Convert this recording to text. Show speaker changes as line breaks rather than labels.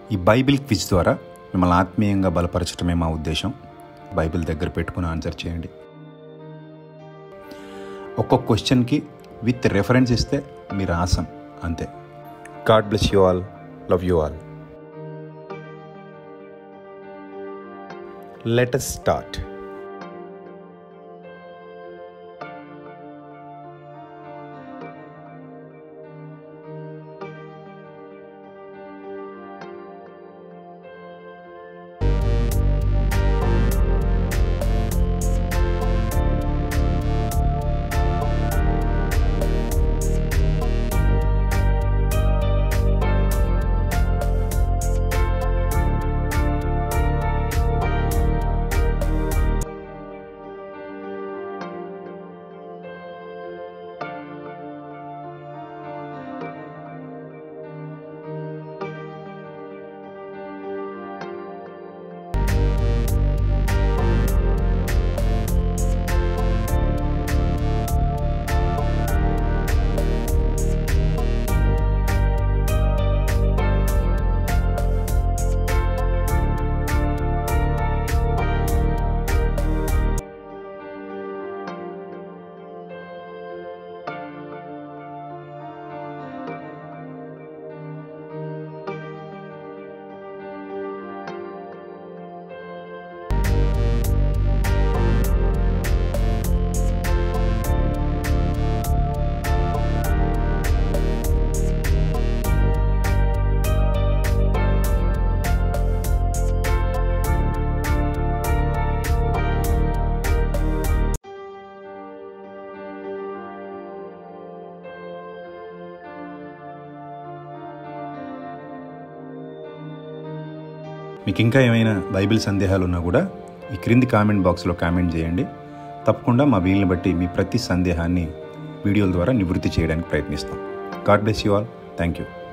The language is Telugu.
ఈ బైబిల్ క్విజ్ ద్వారా మిమ్మల్ని ఆత్మీయంగా బలపరచడమే మా ఉద్దేశం బైబిల్ దగ్గర పెట్టుకుని ఆన్సర్ చేయండి ఒక్కొక్క క్వశ్చన్కి విత్ రెఫరెన్స్ ఇస్తే మీరు ఆసం అంతే God bless you all love you all let us start మీకు ఇంకా ఏమైనా బైబిల్ సందేహాలు ఉన్నా కూడా ఈ క్రింది కామెంట్ బాక్స్లో కామెంట్ చేయండి తప్పకుండా మా వీలుని బట్టి మీ ప్రతి సందేహాన్ని వీడియోల ద్వారా నివృత్తి చేయడానికి ప్రయత్నిస్తాం God bless you all thank you